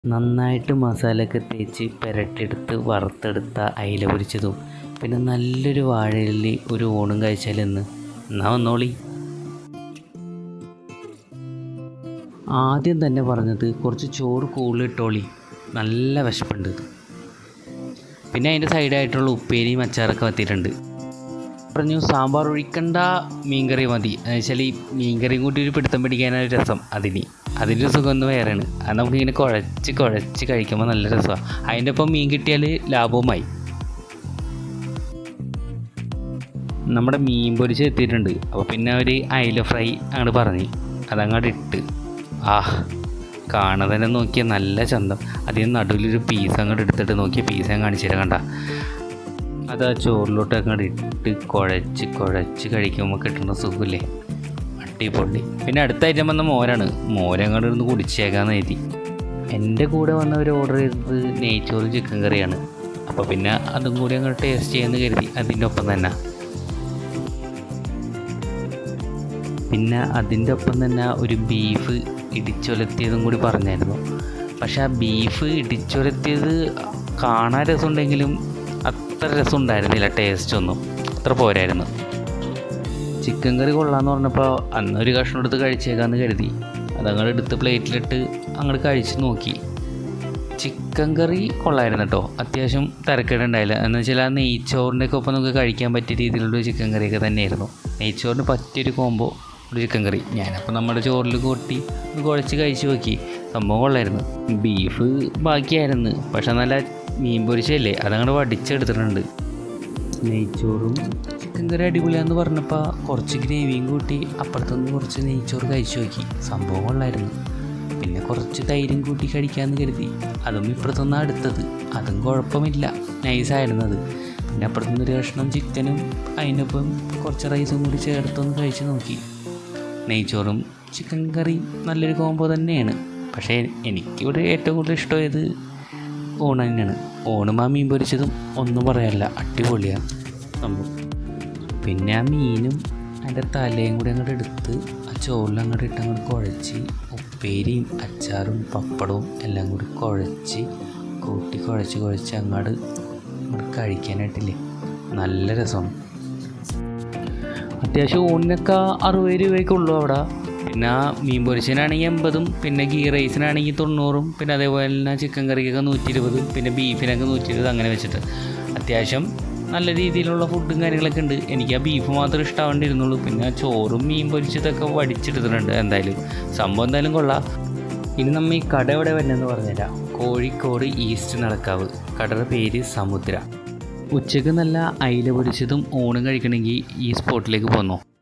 നന്നായിട്ട് മസാലയൊക്കെ തേച്ച് പുരട്ടിയെടുത്ത് വറുത്തെടുത്ത അയില പൊരിച്ചതും പിന്നെ നല്ലൊരു വാഴയിലയിൽ ഒരു ഊണും കഴിച്ചാലെന്ന് എന്നാ വന്നോളി ആദ്യം തന്നെ പറഞ്ഞത് കുറച്ച് ചോറ് കൂടുതലിട്ടോളി നല്ല വിശപ്പുണ്ട് പിന്നെ അതിൻ്റെ സൈഡായിട്ടുള്ള ഉപ്പേരിയും അച്ചാറൊക്കെ വത്തിയിട്ടുണ്ട് പറഞ്ഞു സാമ്പാർ ഒഴിക്കണ്ട മീൻകറി മതി എന്ന് വെച്ചാൽ ഈ മീൻകറിയും കൂട്ടി ഒരു പിടുത്തം പിടിക്കാനൊരു രസം അതിന് അതിൻ്റെ ഒരു സുഖം ഒന്ന് വേറെയാണ് അത് നമുക്കിങ്ങനെ കുഴച്ച് കുഴച്ച് കഴിക്കുമ്പോൾ നല്ല രസമാണ് അതിൻ്റെ ഒപ്പം മീൻ കിട്ടിയാൽ ലാഭവുമായി നമ്മുടെ മീൻ പൊരിച്ച് എത്തിയിട്ടുണ്ട് അപ്പോൾ പിന്നെ ഒരു അയില ഫ്രൈ അങ്ങോട്ട് പറഞ്ഞ് അതങ്ങോട്ട് ഇട്ട് ആ കാണാൻ തന്നെ നോക്കിയാൽ നല്ല ചന്തം അതിന് നടുവിലൊരു പീസ് അങ്ങോട്ട് എടുത്തിട്ട് നോക്കിയ പീസ് ഞാൻ കാണിച്ചു തരാം കണ്ട അത് ആ ചോറിലോട്ട് അങ്ങോട്ട് ഇട്ട് കുഴച്ച് കുഴച്ച് കഴിക്കുമ്പോൾ കിട്ടുന്ന സുഖമില്ലേ അടിപൊളി പിന്നെ അടുത്ത ഐറ്റം വന്ന മോരാണ് മോരങ്ങോട്ട് ഇരുന്ന് കുടിച്ചേക്കാന്ന് എഴുതി എൻ്റെ കൂടെ വന്നവർ ഓർഡർ ചെയ്തത് നെയ്ച്ചോറ് ചിക്കൻ കറിയാണ് അപ്പോൾ പിന്നെ അതും കൂടി അങ്ങോട്ട് ടേസ്റ്റ് ചെയ്യാമെന്ന് കരുതി അതിൻ്റെ ഒപ്പം തന്നെ പിന്നെ അതിൻ്റെ ഒപ്പം തന്നെ ഒരു ബീഫ് ഇടിച്ചൊലത്തിയതും കൂടി പറഞ്ഞായിരുന്നു പക്ഷേ ആ ബീഫ് ഇടിച്ചൊലത്തിയത് കാണാൻ രസമുണ്ടെങ്കിലും അത്ര രസം ഉണ്ടായിരുന്നില്ല ടേസ്റ്റ് ഒന്നും അത്ര പോരായിരുന്നു ചിക്കൻ കറി കൊള്ളാന്ന് പറഞ്ഞപ്പോൾ അന്നൊരു കഷ്ണം എടുത്ത് കഴിച്ചേക്കാന്ന് കരുതി അതങ്ങോട്ട് എടുത്ത് പ്ലേറ്റിലിട്ട് അങ്ങോട്ട് കഴിച്ച് നോക്കി ചിക്കൻ കറി കൊള്ളായിരുന്നു കേട്ടോ അത്യാവശ്യം തിരക്കേടുണ്ടായില്ല എന്ന് വെച്ചാൽ ആ നെയ്ച്ചോറിൻ്റെ ഒക്കെ ഒപ്പം നമുക്ക് കഴിക്കാൻ പറ്റിയ രീതിയിലുള്ള ഒരു ചിക്കൻ കറിയൊക്കെ തന്നെയായിരുന്നു നെയ്ച്ചോറിന് പറ്റിയൊരു കോംബോ ഒരു ചിക്കൻ കറി ഞാനപ്പോൾ നമ്മുടെ ചോറിൽ കൊട്ടി ഒന്ന് കുഴച്ച് കഴിച്ച് നോക്കി സംഭവം കൊള്ളായിരുന്നു ബീഫ് ബാക്കിയായിരുന്നു പക്ഷെ നല്ല മീൻ പൊരിച്ചല്ലേ അതങ്ങോട്ട് വടിച്ചെടുത്തിട്ടുണ്ട് നെയ്ച്ചോറും ചിക്കൻ കറി അടിപൊളിയാന്ന് പറഞ്ഞപ്പോൾ കുറച്ച് ഗ്രേവിയും കൂട്ടി അപ്പുറത്തുനിന്ന് കുറച്ച് നെയ്ച്ചോറ് കഴിച്ചു നോക്കി സംഭവം കൊള്ളായിരുന്നു പിന്നെ കുറച്ച് തൈരും കൂട്ടി കഴിക്കാമെന്ന് കരുതി അതും ഇപ്പുറത്തുനിന്ന് അടുത്തത് അതും കുഴപ്പമില്ല നൈസായിരുന്നു അത് പിന്നെ അപ്പുറത്തുനിന്ന് ഒരു കഷ്ണം ചിക്കനും അതിനൊപ്പം കുറച്ച് റൈസും കൂടി ചേർത്തൊന്ന് കഴിച്ച് നോക്കി നെയ്ച്ചോറും ചിക്കൻ കറി നല്ലൊരു കോംബോ തന്നെയാണ് പക്ഷേ എനിക്കിവിടെ ഏറ്റവും കൂടുതൽ ഇഷ്ടമായത് ഊണ് തന്നെയാണ് ഊണും ആ മീൻ പൊരിച്ചതും ഒന്നും പറയാനില്ല അടിപൊളിയാണ് സംഭവം പിന്നെ ആ മീനും അതിൻ്റെ തലയും കൂടി അങ്ങോട്ട് എടുത്ത് ആ ചോറിൽ അങ്ങോട്ട് ഇട്ട് അങ്ങോട്ട് കുഴച്ച് ഉപ്പേരിയും അച്ചാറും പപ്പടവും എല്ലാം കൂടി കുഴച്ച് കൂട്ടി കുഴച്ച് കുഴച്ച് അങ്ങോട്ട് അങ്ങോട്ട് കഴിക്കാനായിട്ടില്ലേ നല്ല രസമാണ് അത്യാവശ്യം ഊണിനൊക്കെ അറുപത് രൂപയൊക്കെ ഉള്ളൂ അവിടെ പിന്നെ ആ മീൻ പൊരിച്ചതിനാണെങ്കിൽ എൺപതും പിന്നെ ഗീ റൈസിനാണെങ്കിൽ തൊണ്ണൂറും പിന്നെ അതേപോലെ തന്നെ ചിക്കൻ കറിക്കൊക്കെ നൂറ്റി ഇരുപതും പിന്നെ ബീഫിനൊക്കെ നൂറ്റി ഇരുപത് അങ്ങനെ വെച്ചിട്ട് അത്യാവശ്യം നല്ല രീതിയിലുള്ള ഫുഡും കാര്യങ്ങളൊക്കെ ഉണ്ട് എനിക്ക് ആ ബീഫ് മാത്രമേ ഇഷ്ടമാവേണ്ടിയിരുന്നുള്ളൂ പിന്നെ ആ ചോറും മീൻ പൊരിച്ചതൊക്കെ വടിച്ചെടുത്തിട്ടുണ്ട് എന്തായാലും സംഭവം എന്തായാലും കൊള്ളാം ഇനി നമ്മൾ ഈ കട എവിടെ വരുന്നതെന്ന് പറഞ്ഞുതരാം കോഴിക്കോട് ഈസ്റ്റ് നടക്കാവ് കടയുടെ പേര് സമുദ്ര ഉച്ചയ്ക്ക് നല്ല അയില പൊരിച്ചതും ഊണും കഴിക്കണമെങ്കിൽ ഈ സ്പോട്ടിലേക്ക് പോന്നോ